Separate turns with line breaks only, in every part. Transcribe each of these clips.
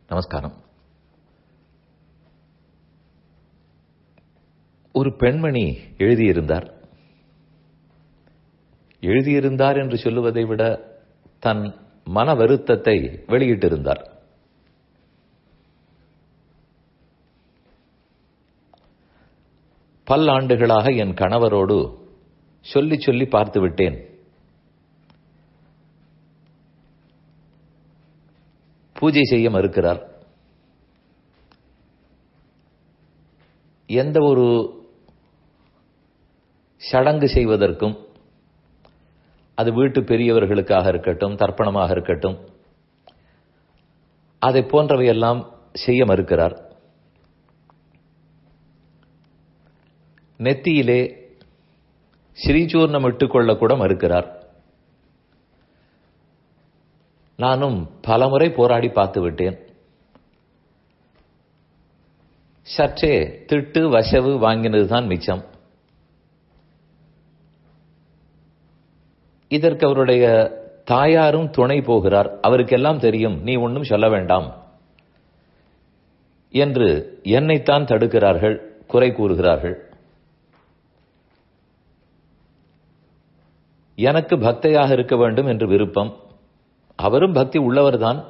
நமஸ்காரம் ஒரு பெண்மணி எழுதியிருந்தார் எழுதியிருந்தார் என்று சொல்லுவதை விட தன் மன வருத்தத்தை வெளியிட்டிருந்தார் பல்லாண்டுகளாக என் கணவரோடு சொல்லி சொல்லி பார்த்து விட்டேன் பூஜை செய்ய மறுக்கிறார் எந்த ஒரு சடங்கு செய்வதற்கும் அது வீட்டு பெரியவர்களுக்காக இருக்கட்டும் தர்ப்பணமாக இருக்கட்டும் அதை போன்றவையெல்லாம் செய்ய மறுக்கிறார் நெத்தியிலே ஸ்ரீசூர்ணம் இட்டுக்கொள்ள கூட மறுக்கிறார் நானும் பலமுறை போராடி பார்த்து விட்டேன் சற்றே திட்டு வசவு வாங்கினதுதான் மிச்சம் இதற்கு அவருடைய தாயாரும் துணை போகிறார் அவருக்கெல்லாம் தெரியும் நீ ஒன்றும் சொல்ல வேண்டாம் என்று என்னைத்தான் தடுக்கிறார்கள் குறை கூறுகிறார்கள் எனக்கு பக்தையாக இருக்க வேண்டும் என்று விருப்பம் அவரும் பக்தி உள்ளவர்தான்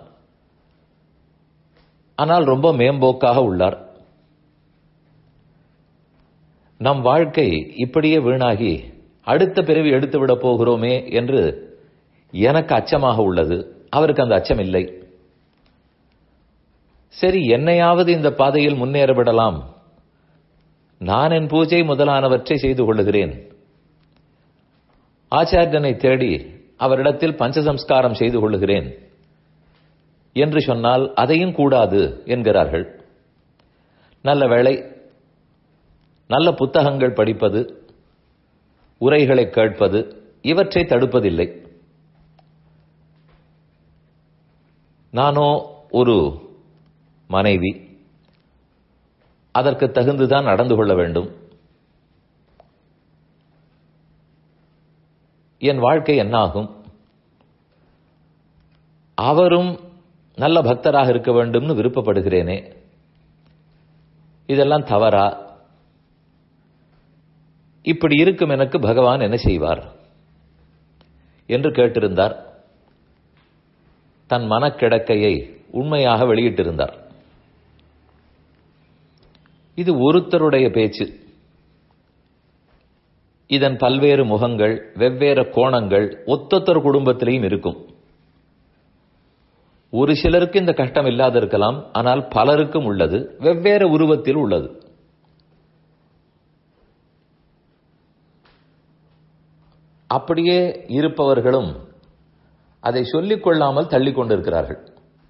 ஆனால் ரொம்ப மேம்போக்காக உள்ளார் நம் வாழ்க்கை இப்படியே வீணாகி அடுத்த பிறவி எடுத்து விட போகிறோமே என்று எனக்கு அச்சமாக உள்ளது அவருக்கு அந்த அச்சம் இல்லை சரி என்னையாவது இந்த பாதையில் முன்னேற விடலாம் நான் என் பூஜை முதலானவற்றை செய்து கொள்ளுகிறேன் ஆச்சாரியனை தேடி அவரிடத்தில் பஞ்சசம்ஸ்காரம் செய்து கொள்ளுகிறேன் என்று சொன்னால் அதையும் கூடாது என்கிறார்கள் நல்ல வேளை நல்ல புத்தகங்கள் படிப்பது உரைகளை கேட்பது இவற்றை தடுப்பதில்லை நானோ ஒரு மனைவி அதற்கு தகுந்துதான் நடந்து கொள்ள வேண்டும் என் வாழ்க்கை என்னாகும் அவரும் நல்ல பக்தராக இருக்க வேண்டும்னு விருப்பப்படுகிறேனே இதெல்லாம் தவறா இப்படி இருக்கும் எனக்கு பகவான் என்ன செய்வார் என்று கேட்டிருந்தார் தன் மனக்கிடக்கையை உண்மையாக வெளியிட்டிருந்தார் இது ஒருத்தருடைய பேச்சு இதன் பல்வேறு முகங்கள் வெவ்வேறு கோணங்கள் ஒத்தொத்தர் குடும்பத்திலையும் இருக்கும் ஒரு சிலருக்கு இந்த கஷ்டம் இல்லாது இருக்கலாம் ஆனால் பலருக்கும் உள்ளது வெவ்வேறு உருவத்தில் உள்ளது அப்படியே இருப்பவர்களும் அதை சொல்லிக் கொள்ளாமல் தள்ளிக் கொண்டிருக்கிறார்கள்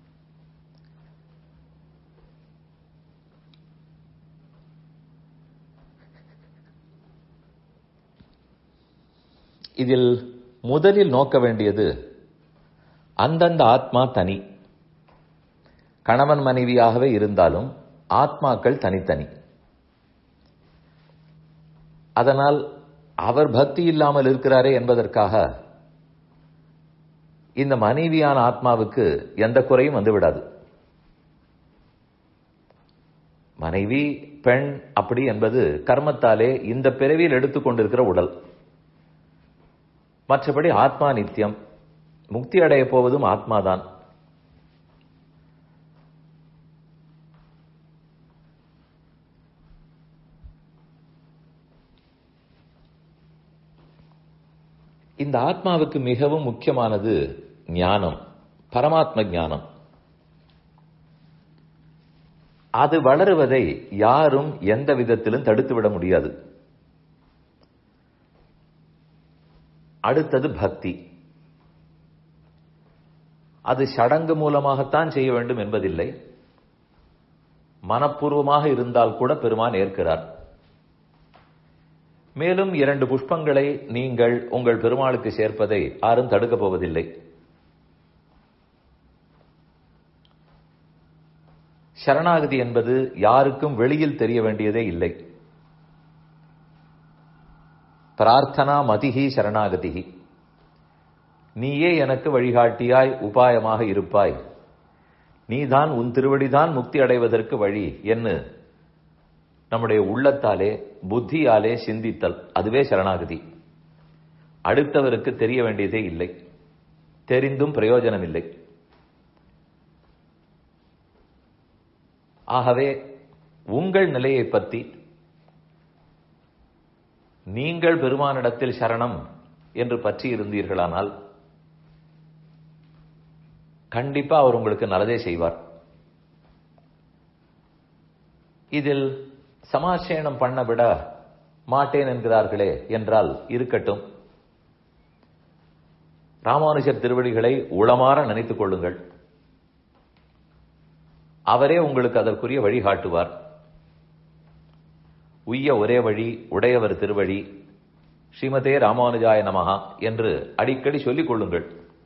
இதில் முதலில் நோக்க வேண்டியது அந்தந்த ஆத்மா தனி கணவன் மனைவியாகவே இருந்தாலும் ஆத்மாக்கள் தனித்தனி அதனால் அவர் பக்தி இல்லாமல் இருக்கிறாரே என்பதற்காக இந்த மனைவியான ஆத்மாவுக்கு எந்த குறையும் வந்துவிடாது மனைவி பெண் அப்படி என்பது கர்மத்தாலே இந்த பிறவியில் எடுத்துக்கொண்டிருக்கிற உடல் மற்றபடி ஆத்மா நித்தியம் முக்தி அடைய போவதும் ஆத்மாதான் இந்த ஆத்மாவுக்கு மிகவும் முக்கியமானது ஞானம் பரமாத்ம ஞானம் அது வளருவதை யாரும் எந்த விதத்திலும் தடுத்துவிட முடியாது அடுத்தது பக்தி அது சடங்கு மூலமாகத்தான் செய்ய வேண்டும் என்பதில்லை மனப்பூர்வமாக இருந்தால் கூட பெருமான் ஏற்கிறார் மேலும் இரண்டு புஷ்பங்களை நீங்கள் உங்கள் பெருமாளுக்கு சேர்ப்பதை யாரும் தடுக்கப் போவதில்லை சரணாகதி என்பது யாருக்கும் வெளியில் தெரிய வேண்டியதே இல்லை பிரார்த்தனா மதிகி சரணாகதிகி நீயே எனக்கு வழிகாட்டியாய் உபாயமாக இருப்பாய் நீதான் உன் திருவடிதான் முக்தி அடைவதற்கு வழி என்று நம்முடைய உள்ளத்தாலே புத்தியாலே சிந்தித்தல் அதுவே சரணாகதி அடுத்தவருக்கு தெரிய வேண்டியதே இல்லை தெரிந்தும் பிரயோஜனம் இல்லை ஆகவே உங்கள் நிலையை பற்றி நீங்கள் பெருமானிடத்தில் சரணம் என்று பற்றி இருந்தீர்களானால் கண்டிப்பா அவர் உங்களுக்கு நல்லதே செய்வார் இதில் சமாசேனம் பண்ண விட மாட்டேன் என்கிறார்களே என்றால் இருக்கட்டும் ராமானுஜர் திருவடிகளை உளமாற நினைத்துக் கொள்ளுங்கள் அவரே உங்களுக்கு அதற்குரிய வழிகாட்டுவார் உய்ய ஒரே வழி உடையவர் திருவழி ஸ்ரீமதே ராமானுஜாய நமகா என்று அடிக்கடி சொல்லிக் கொள்ளுங்கள்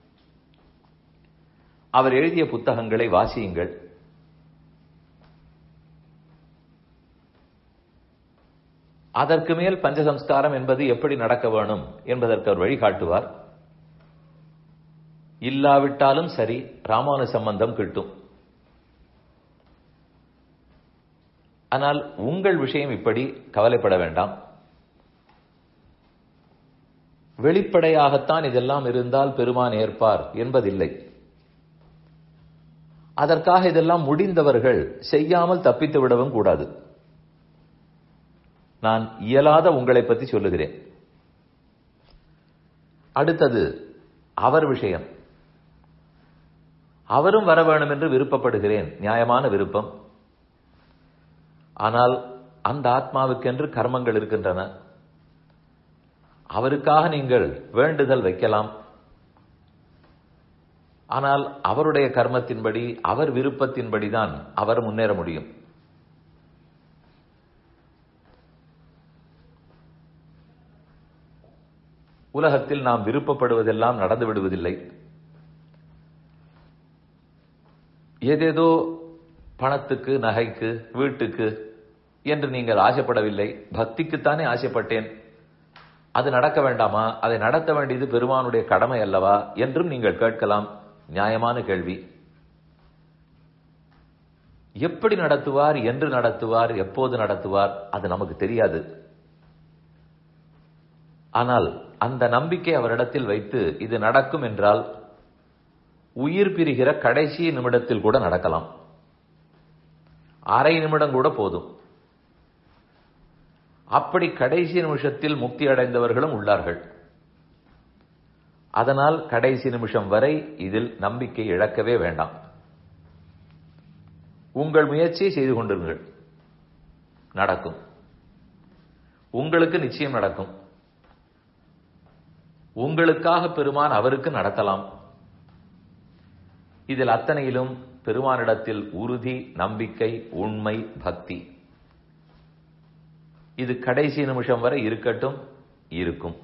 அவர் எழுதிய புத்தகங்களை வாசியுங்கள் அதற்கு மேல் பஞ்சசம்ஸ்காரம் என்பது எப்படி நடக்க வேணும் என்பதற்கு அவர் வழிகாட்டுவார் இல்லாவிட்டாலும் சரி ராமானு சம்பந்தம் கிட்டும் ஆனால் உங்கள் விஷயம் இப்படி கவலைப்பட வேண்டாம் வெளிப்படையாகத்தான் இதெல்லாம் இருந்தால் பெருமான் ஏற்பார் என்பதில்லை அதற்காக இதெல்லாம் முடிந்தவர்கள் செய்யாமல் தப்பித்து விடவும் கூடாது நான் இயலாத உங்களை பற்றி சொல்லுகிறேன் அடுத்தது அவர் விஷயம் அவரும் வர வேணும் என்று விருப்பப்படுகிறேன் நியாயமான விருப்பம் ஆனால் அந்த ஆத்மாவுக்கென்று கர்மங்கள் இருக்கின்றன அவருக்காக நீங்கள் வேண்டுதல் வைக்கலாம் ஆனால் அவருடைய கர்மத்தின்படி அவர் விருப்பத்தின்படிதான் அவர் முன்னேற முடியும் உலகத்தில் நாம் விருப்பப்படுவதெல்லாம் நடந்து விடுவதில்லை ஏதேதோ பணத்துக்கு நகைக்கு வீட்டுக்கு என்று நீங்கள் ஆசைப்படவில்லை பக்திக்குத்தானே ஆசைப்பட்டேன் அது நடக்க வேண்டாமா அதை நடத்த வேண்டியது பெருமானுடைய கடமை அல்லவா என்றும் நீங்கள் கேட்கலாம் நியாயமான கேள்வி எப்படி நடத்துவார் என்று நடத்துவார் எப்போது நடத்துவார் அது நமக்கு தெரியாது ஆனால் அந்த நம்பிக்கை அவரிடத்தில் வைத்து இது நடக்கும் என்றால் உயிர் பிரிகிற கடைசி நிமிடத்தில் கூட நடக்கலாம் அரை நிமிடம் கூட போதும் அப்படி கடைசி நிமிஷத்தில் முக்தி அடைந்தவர்களும் உள்ளார்கள் அதனால் கடைசி நிமிஷம் வரை இதில் நம்பிக்கை இழக்கவே வேண்டாம் உங்கள் முயற்சியை செய்து கொண்டிருங்கள் நடக்கும் உங்களுக்கு நிச்சயம் நடக்கும் உங்களுக்காக பெருமான் அவருக்கு நடத்தலாம் இதில் அத்தனையிலும் பெருமானிடத்தில் உறுதி நம்பிக்கை உண்மை பக்தி இது கடைசி நிமிஷம் வரை இருக்கட்டும் இருக்கும்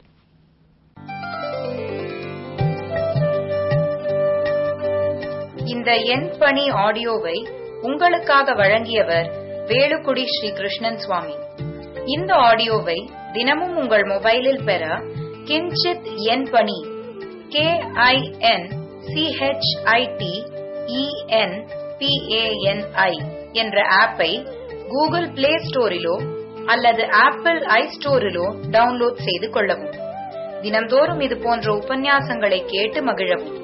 இந்த எண் பணி ஆடியோவை உங்களுக்காக வழங்கியவர் வேலுக்குடி ஸ்ரீ கிருஷ்ணன் சுவாமி இந்த ஆடியோவை தினமும் உங்கள் மொபைலில் பெற கிஞ்சித் எண் பணி கே ஐ என் சிஹெச்ஐடி இஎன் பிஏஎன்ஐ என்ற ஆப்பை கூகுள் பிளே ஸ்டோரிலோ அல்லது ஆப்பிள் ஐ ஸ்டோரிலோ டவுன்லோட் செய்து கொள்ளவும் தினந்தோறும் இது போன்ற உபன்யாசங்களை கேட்டு மகிழவும்